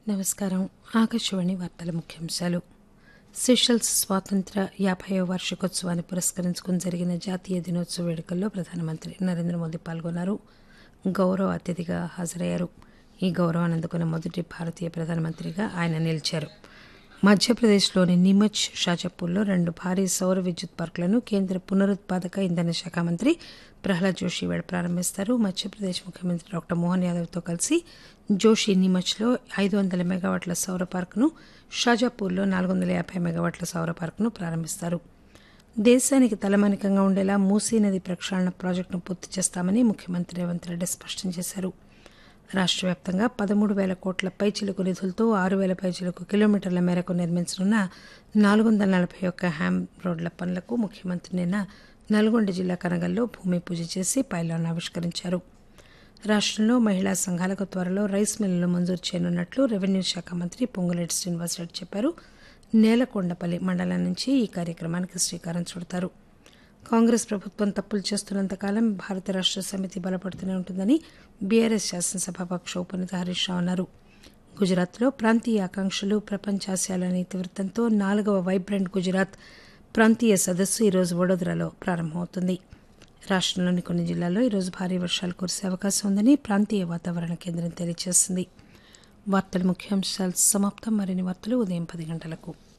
నమస్కారం ఆకాశవాణి వార్తల ముఖ్యాంశాలు సెషల్స్ స్వాతంత్ర యాభైవ వార్షికోత్సవాన్ని పురస్కరించుకుని జరిగిన జాతీయ దినోత్సవ వేడుకల్లో ప్రధానమంత్రి నరేంద్ర మోదీ పాల్గొన్నారు గౌరవ అతిథిగా హాజరయ్యారు ఈ గౌరవాన్ని అందుకున్న మొదటి భారతీయ ప్రధానమంత్రిగా ఆయన నిలిచారు మధ్యప్రదేశ్లోని నిమచ్ షాజపూర్లో రెండు భారీ సౌర విద్యుత్ పార్కులను కేంద్ర పునరుత్పాదక ఇంధన శాఖ మంత్రి ప్రహ్లాద్ జోషి వేళ ప్రారంభిస్తారు మధ్యప్రదేశ్ ముఖ్యమంత్రి డాక్టర్ మోహన్ యాదవ్తో కలిసి జోషి నిమచ్లో ఐదు వందల మెగావాట్ల సౌర పార్కును షాజాపూర్లో నాలుగు వందల యాభై మెగావాట్ల సౌర పార్కును ప్రారంభిస్తారు దేశానికి తలమానికంగా ఉండేలా మూసీ నది ప్రక్షాళన ప్రాజెక్టును పూర్తి చేస్తామని ముఖ్యమంత్రి రేవంత్ రెడ్డి స్పష్టం చేశారు రాష్ట్ర వ్యాప్తంగా పదమూడు వేల కోట్ల పైచిలుకు నిధులతో ఆరు వేల పైచిలుకు కిలోమీటర్ల మేరకు నిర్మించనున్న నాలుగు వందల నలభై ఒక్క హ్యామ్ రోడ్ల పనులకు ముఖ్యమంత్రి నిన్న నల్గొండ జిల్లా కనగల్లో భూమి పూజ చేసి పైలాన్ ఆవిష్కరించారు రాష్ట్రంలో మహిళా సంఘాలకు త్వరలో రైస్ మిల్లులు మంజూరు చేయనున్నట్లు రెవెన్యూ శాఖ మంత్రి పొంగులేటి శ్రీనివాసరెడ్డి చెప్పారు నేలకొండపల్లి మండలం నుంచి ఈ కార్యక్రమానికి శ్రీకారం చుడతారు కాంగ్రెస్ ప్రభుత్వం తప్పులు చేస్తున్నంతకాలం భారత రాష్ట్ర సమితి బలపడుతూనే ఉంటుందని బీఆర్ఎస్ శాసనసభాపక్ష ఉపనేత హరీష్ రావు అన్నారు గుజరాత్లో ప్రాంతీయ ఆకాంక్షలు ప్రపంచ ఆశయాల ఇతివృత్తంతో నాలుగవ వైబ్రెంట్ గుజరాత్ ప్రాంతీయ సదస్సు ఈరోజు వడోదరాలో ప్రారంభమవుతుంది రాష్ట్రంలోని కొన్ని జిల్లాల్లో ఈరోజు భారీ వర్షాలు కురిసే అవకాశం ఉందని ప్రాంతీయ వాతావరణ కేంద్రం తెలియజేసింది వార్తల ముఖ్యాంశాలు సమాప్తం మరిన్ని వార్తలు ఉదయం పది గంటలకు